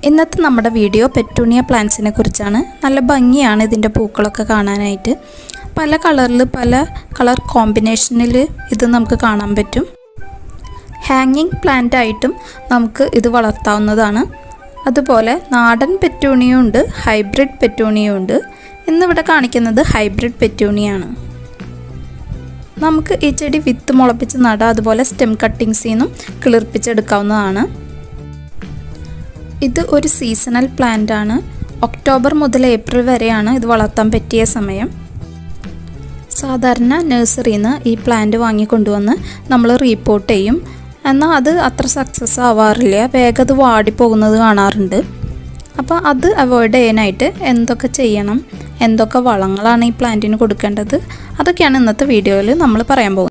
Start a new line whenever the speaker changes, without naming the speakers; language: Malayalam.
ഇന്നത്തെ നമ്മുടെ വീഡിയോ പെറ്റൂണിയ പ്ലാന്റ്സിനെ കുറിച്ചാണ് നല്ല ഭംഗിയാണ് ഇതിൻ്റെ പൂക്കളൊക്കെ കാണാനായിട്ട് പല കളറിൽ പല കളർ കോമ്പിനേഷനിൽ ഇത് നമുക്ക് കാണാൻ പറ്റും ഹാങ്ങിങ് പ്ലാന്റ് ആയിട്ടും നമുക്ക് ഇത് വളർത്താവുന്നതാണ് അതുപോലെ നാടൻ പെറ്റൂണിയും ഉണ്ട് ഹൈബ്രിഡ് പെറ്റൂണിയും ഉണ്ട് ഇന്നിവിടെ കാണിക്കുന്നത് ഹൈബ്രിഡ് പെറ്റൂണിയാണ് നമുക്ക് ഈ ചെടി വിത്ത് മുളപ്പിച്ച് നടാം അതുപോലെ സ്റ്റെം കട്ടിങ്സിൽ നിന്നും കിളിർപ്പിച്ചെടുക്കാവുന്നതാണ് ഇത് ഒരു സീസണൽ പ്ലാന്റ് ആണ് ഒക്ടോബർ മുതൽ ഏപ്രിൽ വരെയാണ് ഇത് വളർത്താൻ പറ്റിയ സമയം സാധാരണ നഴ്സറിയിൽ നിന്ന് ഈ പ്ലാന്റ് വാങ്ങിക്കൊണ്ടുവന്ന് നമ്മൾ റീപ്പോർട്ട് ചെയ്യും എന്നാൽ അത് അത്ര സക്സസ് ആവാറില്ല വേഗം അത് വാടിപ്പോകുന്നത് കാണാറുണ്ട് അപ്പോൾ അത് അവോയ്ഡ് ചെയ്യാനായിട്ട് എന്തൊക്കെ ചെയ്യണം എന്തൊക്കെ വളങ്ങളാണ് ഈ പ്ലാന്റിന് കൊടുക്കേണ്ടത് അതൊക്കെയാണ് ഇന്നത്തെ വീഡിയോയിൽ നമ്മൾ പറയാൻ പോകുന്നത്